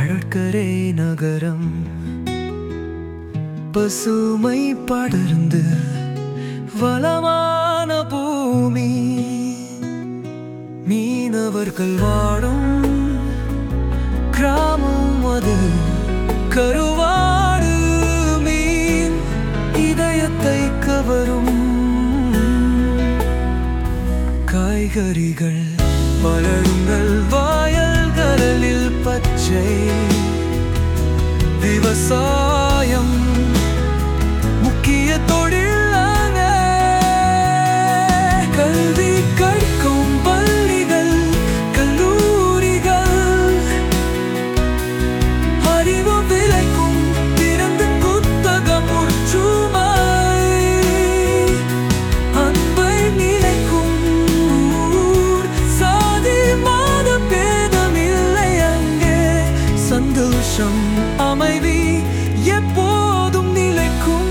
கடற்கரை நகரம் பசுமை படர்ந்து வளமான பூமி மீனவர்கள் வாடும் கிராமம் அது கருவாடு மீன் இதயத்தை கவரும் காய்கறிகள் வளருங்கள் வாயல்களில் பச்சை விவசாயம் முக்கிய தொழில் அங்கே. கல்வி கற்கும் பள்ளிகள் கல்லூரிகள் அறிவு விளைக்கும் திறந்து புத்தகம் உற்றுமை அன்பை நிலைக்கும் ஊர். சாதி மத பேதமில்லை அங்கே சந்தோஷம் அமைதி எப்போதும் நிலைக்கும்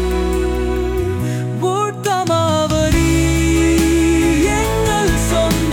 ஓட்டமாவரி எங்கள் சொந்த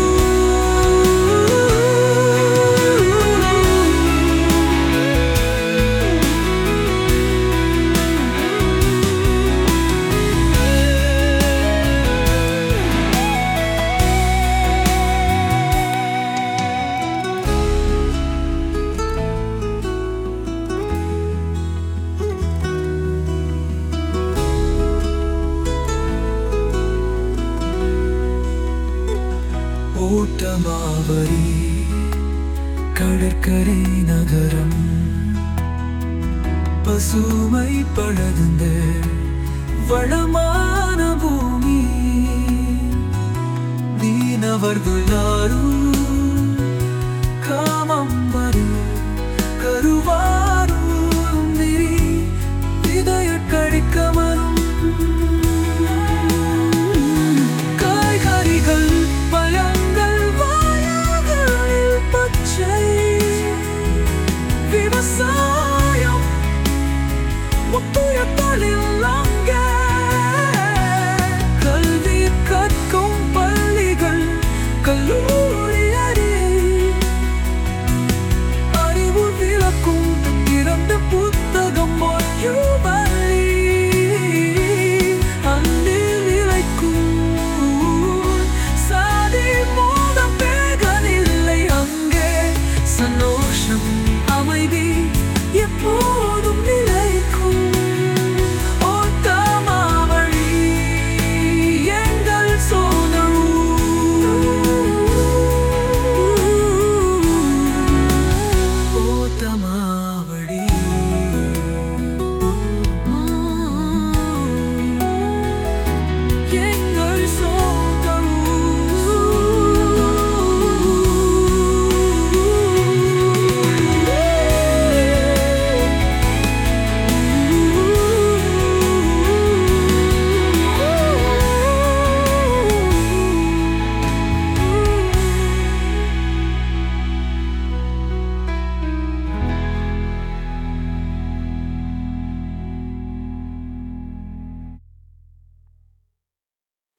ஓட்டமாவரி கடற்கரை நகரம் பசுமை படர்ந்த வளமான பூமி மீனவர்கள் யாரும் காமம் வரும் கருவாரும் நெறி இதய கடிக்க வரும் காய்கறிகள் பழங்கள் வாயாகளில் பச்சை விவசாயம் முக்கிய தொழில் அங்கே கல்வி கற்கும் பள்ளிகள் கல்லூரி அறி அறிவு விளக்கும் திறந்த புத்தகம் மொழியுமல்லி அன்பில் விளைக்கும் சாதி மோதம் பேகனில்லை அங்கே சன்னோ